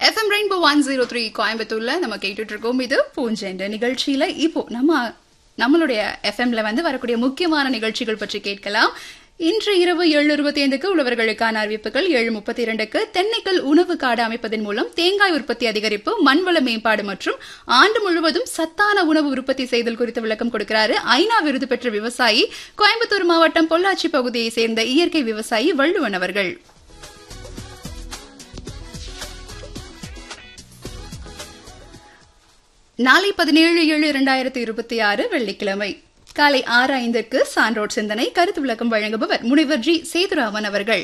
FM rainbow one zero three கோயம்புத்தூர்ல நம்ம கேட்டுட்டு இருக்கோம் இது பூஞ்சென்ற நிகழ்ச்சியில இப்போ நம்ம நம்மளுடைய எஃப்எம்ல வந்து வரக்கூடிய முக்கியமான நிகழ்ச்சிகள் பற்றி கேட்கலாம் இன்று இரவு ஏழு இருபத்தி ஐந்துக்கு உழவர்களுக்கான அறிவிப்புகள் ஏழு முப்பத்தி இரண்டுக்கு தென்னைக்கல் உணவு காடு அமைப்பதன் மூலம் தேங்காய் உற்பத்தி அதிகரிப்பு மண்வள மேம்பாடு மற்றும் ஆண்டு முழுவதும் சத்தான உணவு உற்பத்தி செய்தல் குறித்து விளக்கம் கொடுக்கிறாரு ஐநா விருது பெற்ற விவசாயி கோயம்புத்தூர் மாவட்டம் பொள்ளாச்சி பகுதியை சேர்ந்த இயற்கை விவசாயி வள்ளுவன் அவர்கள் நாளை பதினேழு ஏழு இரண்டாயிரத்தி இருபத்தி ஆறு வெள்ளிக்கிழமை காலை ஆறு ஐந்திற்கு சான்றோட் சிந்தனை கருத்து விளக்கம் வழங்குபவர் முனைவர் ஜி சேதுராமன் அவர்கள்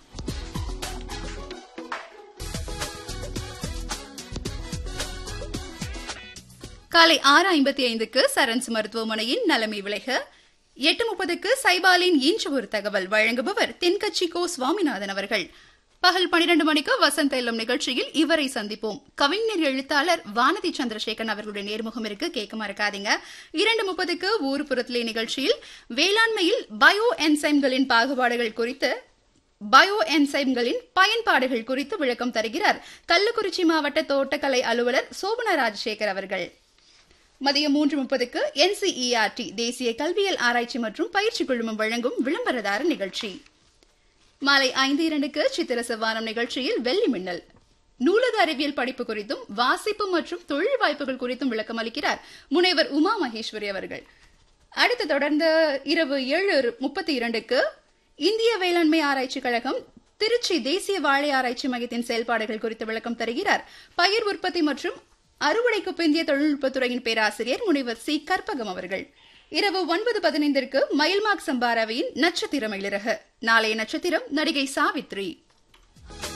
காலை ஆறு ஐம்பத்தி ஐந்துக்கு சரன்ஸ் மருத்துவமனையின் நலமை விளைக எட்டு முப்பதுக்கு சைபாலின் இன்று ஒரு தகவல் வழங்குபவர் தென்கட்சி கோ சுவாமிநாதன் அவர்கள் பகல் பனிரெண்டு மணிக்கு வசந்த இல்லம் நிகழ்ச்சியில் இவரை சந்திப்போம் கவிஞர் எழுத்தாளர் வானதி சந்திரசேகரன் அவர்களுடைய நேர்முகம் இருக்கு கேட்க மறக்காதீங்க இரண்டு முப்பதுக்கு ஊர்புறத்திலே நிகழ்ச்சியில் வேளாண்மையில் பயோ என்சைம்களின் பாகுபாடுகள் குறித்து பயோ என்சைம்களின் பயன்பாடுகள் குறித்து விளக்கம் தருகிறார் கள்ளக்குறிச்சி மாவட்ட தோட்டக்கலை அலுவலர் சோபன ராஜசேகர் அவர்கள் மதியம் மூன்று முப்பதுக்கு என்சிஇஆர்டி தேசிய கல்வியல் ஆராய்ச்சி மற்றும் பயிற்சி குழுமம் வழங்கும் விளம்பரதார நிகழ்ச்சி மாலை ஐந்து இரண்டுக்கு சித்திர செவ்வானம் நிகழ்ச்சியில் வெள்ளி மின்னல் நூலக அறிவியல் படிப்பு குறித்தும் வாசிப்பு மற்றும் தொழில் வாய்ப்புகள் குறித்தும் விளக்கம் அளிக்கிறார் முனைவர் உமா மகேஸ்வரி அவர்கள் அடுத்து தொடர்ந்து இரவு ஏழு முப்பத்தி இரண்டுக்கு இந்திய வேளாண்மை ஆராய்ச்சி கழகம் திருச்சி தேசிய வாழை ஆராய்ச்சி மையத்தின் செயல்பாடுகள் குறித்து விளக்கம் தருகிறார் பயிர் உற்பத்தி மற்றும் அறுவடைக்கு பிந்திய தொழில்நுட்பத்துறையின் பேராசிரியர் முனைவர் சி கற்பகம் அவர்கள் இரவு ஒன்பது பதினைந்திற்கு மயில்மாக் சம்பாராவியின் நட்சத்திரம் இளிரக நாளைய நட்சத்திரம் நடிகை சாவித்ரி